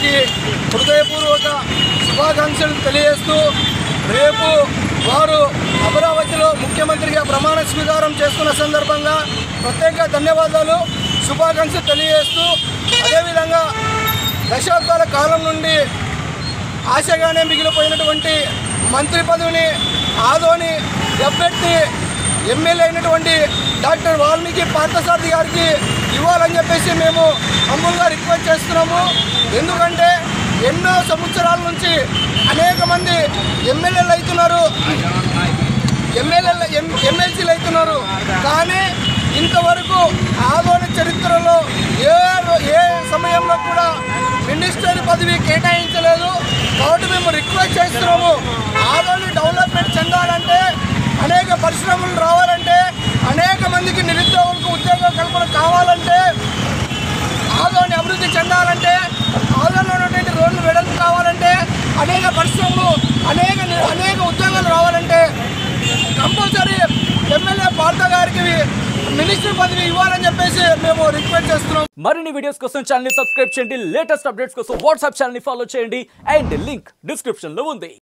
గారికి హృదయపూర్వక శుభాకాంక్షలు తెలియజేస్తూ రేపు వారు అమరావతిలో ముఖ్యమంత్రిగా ప్రమాణ స్వీకారం చేసుకున్న సందర్భంగా ప్రత్యేక ధన్యవాదాలు శుభాకాంక్షలు తెలియజేస్తూ అదేవిధంగా దశాబ్దాల కాలం నుండి ఆశగానే మిగిలిపోయినటువంటి మంత్రి పదవిని ఆదోని అభ్యర్థి ఎమ్మెల్యే అయినటువంటి డాక్టర్ వాల్మీకి పార్థసారథి గారికి ఇవ్వాలని చెప్పేసి మేము హంబుల్గా రిక్వెస్ట్ చేస్తున్నాము ఎందుకంటే ఎన్నో సంవత్సరాల నుంచి అనేక మంది ఎమ్మెల్యేలు అవుతున్నారు ఎమ్మెల్యేలు ఎమ్మెల్సీలు అవుతున్నారు కానీ ఇంతవరకు ఆదోని చరిత్రలో ఏ రో- ఏ సమయంలో కూడా మినిస్టర్ పదవి కేటాయించలేదు కాబట్టి మేము రిక్వెస్ట్ చేస్తున్నాము ఆదోని డెవలప్మెంట్ చెందాలంటే అనేక పరిశ్రమలు రావాలంటే అనేక మందికి నిరుద్యోగులకు ఉద్యోగ కల్పన కావాలంటే ఆదోని అభివృద్ధి చెందాలంటే ఆదోనిలో ఉన్నటువంటి రోడ్లు వెడల్పు కావాలంటే అనేక పరిశ్రమలు అనేక అనేక ఉద్యోగాలు రావాలంటే కంపల్సరీ ఎమ్మెల్యే పార్థ గారికి మినిస్టర్ పదవి ఇవ్వాలని చెప్పేసి మేము రిక్వెస్ట్ చేస్తున్నాం మరిన్ని వీడియోస్ కోసం ఛానల్ ని సబ్స్క్రైబ్ చేయండి లేటెస్ట్ అప్డేట్స్ కోసం వాట్సాప్ ఛానల్ ని ఫాలో చేయండి అండ్ లింక్ డిస్క్రిప్షన్ లో ఉంది